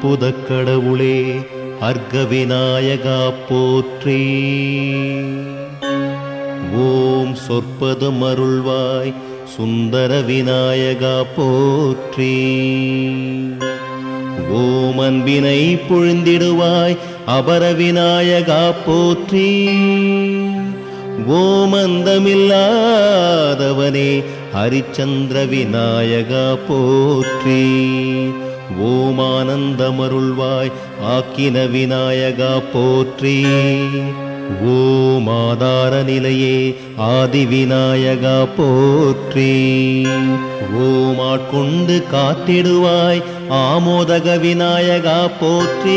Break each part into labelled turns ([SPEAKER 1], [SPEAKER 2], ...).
[SPEAKER 1] அற்புதக் கடவுளே அர்க்க விநாயகா போற்றி ஓம் சொற்பதம் அருள்வாய் சுந்தர விநாயகா போற்றி ஓம் அன்பினை பொழிந்திடுவாய் அபர விநாயகா போற்றி ஓம் அந்தமில்லாதவனே ஹரிச்சந்திர விநாயகா போற்றி ஓம் ஆனந்தமருள்வாய் ஆக்கின விநாயகா போற்றி ஓம் ஆதார நிலையே ஆதி விநாயகா போற்றி ஓம் ஆட்கொண்டு காத்திடுவாய் ஆமோதக விநாயகா போற்றி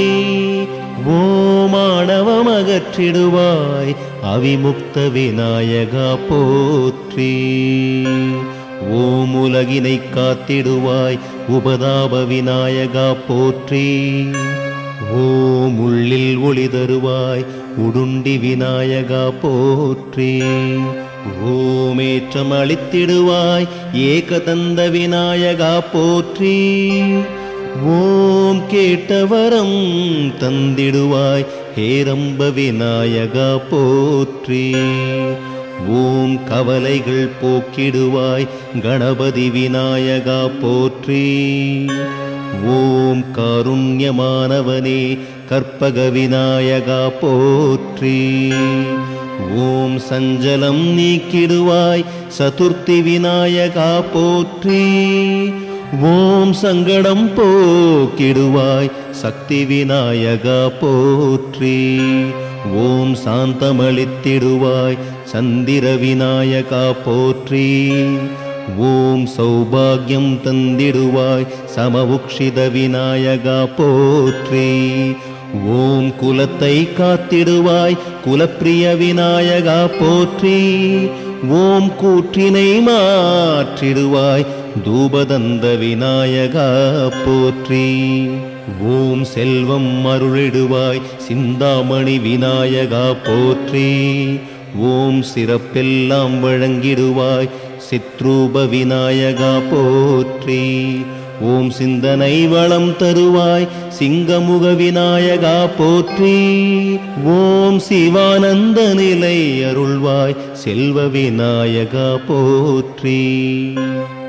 [SPEAKER 1] ஓமாணவம் அகற்றிடுவாய் அவிமுக்த விநாயகா போற்றி ஓம் உலகினை காத்திடுவாய் உபதாப விநாயகா போற்றி ஓம் உள்ளில் ஒளி தருவாய் உடுண்டி விநாயகா போற்றி ஓமேற்றம் அளித்திடுவாய் ஏகதந்த விநாயகா போற்றி ஓம் கேட்டவரம் தந்திடுவாய் ஹேரம்ப விநாயகா போற்றி ஓம் கவலைகள் போக்கிடுவாய் கணபதி விநாயகா போற்றி ஓம் காருண்யமானவனே கற்பக விநாயகா போற்றி ஓம் சஞ்சலம் நீக்கிடுவாய் சதுர்த்தி விநாயகா போற்றி ஓம் சங்கடம் போக்கிடுவாய் சக்தி விநாயகா போற்றி ஓம் சாந்தமளித்திடுவாய் சந்திர விநாயகா போற்றி ஓம் சௌபாகியம் தந்திடுவாய் சமவுக்ஷித விநாயகா போற்றி ஓம் குலத்தை காத்திடுவாய் குலப்பிரிய விநாயகா போற்றி ஓம் கூற்றினை மாற்றிடுவாய் தூபதந்த விநாயகா போற்றி ஓம் செல்வம் அருளிடுவாய் சிந்தாமணி விநாயகா போற்றி ஓம் சிறப்பெல்லாம் வழங்கிடுவாய் சித்ரூப விநாயகா போற்றி ஓம் சிந்தனை வளம் தருவாய் சிங்கமுக விநாயகா போற்றி ஓம் சிவானந்த நிலை அருள்வாய் செல்வ விநாயகா போற்றி